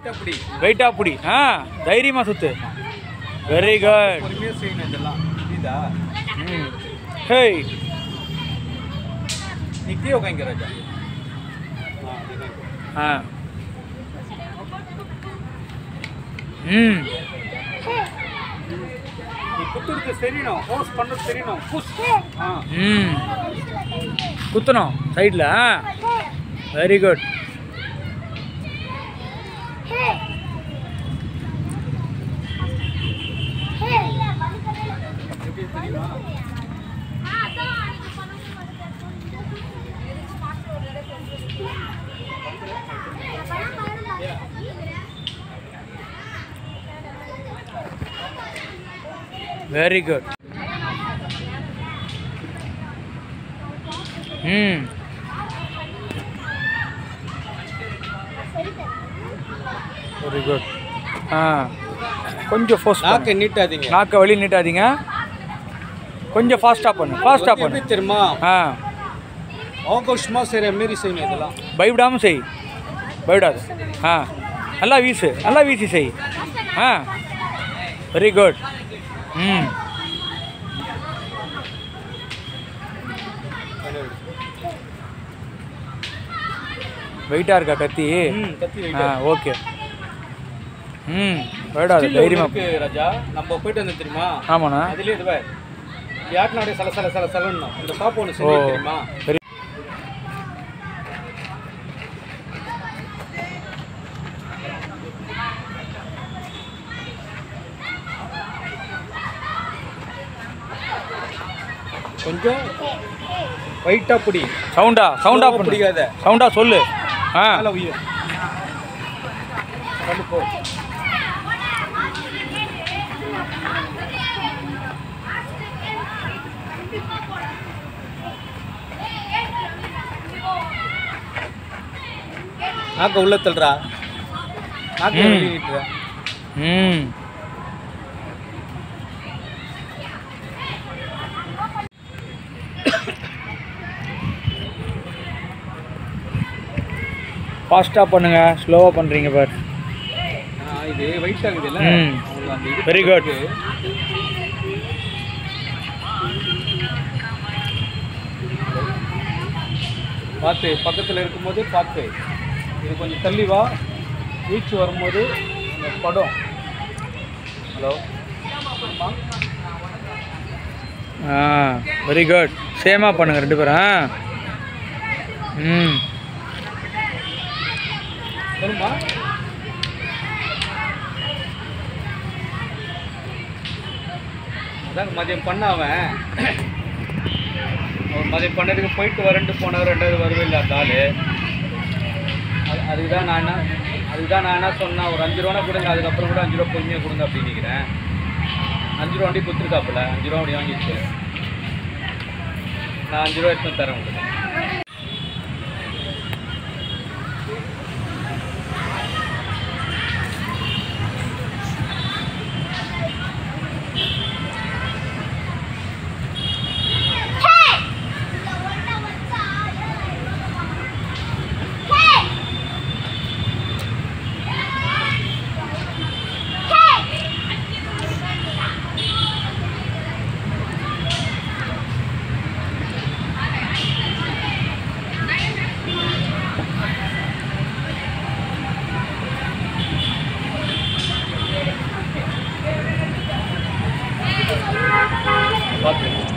அப்படி வெயிட்டாக பிடி ஆ தைரியமாக சுற்று வெரி குட் பொறுமையாக செய்யணும் இதெல்லாம் புரியுதா ம் ஹேய் நீ கீழே உட்காங்க ராஜா ஆ அப்படிதான் இப்போ. ஆ ம் நீ குத்துறது தெரியணும் ஹோஸ் பண்ணுறது தெரியணும் புஷ் ஆ ம் குத்தணும் சைடில் ஆ வெரி குட் எப்படி தெரியுமா வெரி குட் ம் வெரி குட் ஆ கொஞ்சம் ஃபோர்ஸ் நாக்கை நீட்டாதீங்க நாக்கை வழி நீட்டாதீங்க கொஞ்சம் ஃபாஸ்ட்டாக பண்ணு ஃபாஸ்ட்டாக வந்து பண்ணு எப்படி தெரியுமா ஆ ஆகோஷமாக செய்கிற மாரி செய்யணும் இதெல்லாம் பயப்படாமல் செய் பயப்படாது ஆ நல்லா வீசு நல்லா வீசி செய் ஆ வெரி குட் ம் வெயிட்டாக இருக்கா கத்தி ம் கத்தி ஆ வைக்க ஓகே ம் பயப்படாது ஸ்டில் தைரியமாக இருக்கு ராஜா நம்ம போயிட்டு வந்து தெரியுமா ஆமாண்ணா அதுலயே இதுவே யாட்டினாடைய சல சல சல சலன்னு இந்த பாப்பு ஒன்று ஓ செஞ்சு தெரியுமா சரி கொஞ்சம் ஒயிட்டா பிடி சவுண்டா சவுண்டா Slow-ஆ பண்ணு பிடிக்காத. சவுண்டா சொல்லு ஆ மேலே உயிர் கொண்டு போ நாக்க உள்ள தள்ளுறா நாக்க ம். வெளியே நீட்டுற ம் ஃபாஸ்ட்டாக பண்ணுங்க ஸ்லோவாக பண்ணுறீங்க பார் ஆ, இது வெயிட் ஆகுதுல்ல ம். அவங்களுக்கு அந்த இது Very good. இருக்கு. பார்த்து பக்கத்தில் இருக்கும்போது பார்த்து இது கொஞ்சம் தள்ளி வா வீச்சு வரும்போது இந்த படம் ஹலோ ஆ வெரி குட் சேமாக பண்ணுங்க ரெண்டு பேரும் ஆ ம் சொல்லுமா அதான் மதியம் பண்ண அவன் அவன் மதியம் பண்ணதுக்கு போயிட்டு வரேன்ட்டு போனவர் ரெண்டாவது வரவே இல்லை அந்த ஆள் அது அதுக்கு தான் நான் என்ன அதுக்கு தான் நான் என்ன சொன்னேன் ஒரு அஞ்சு ரூபா கொடுங்க அதுக்கப்புறம் கூட அஞ்சு ரூபா பொறுமையாக கொடுங்க அப்படின்னு நினைக்கிறேன் அஞ்சு ரூபா வண்டி கொடுத்துருக்காப்புல அஞ்சு ரூபா வண்டி வாங்கிடுச்சு நான் அஞ்சு ரூபா எடுத்து வந்து தரேன் உங்களுக்கு பார்த்து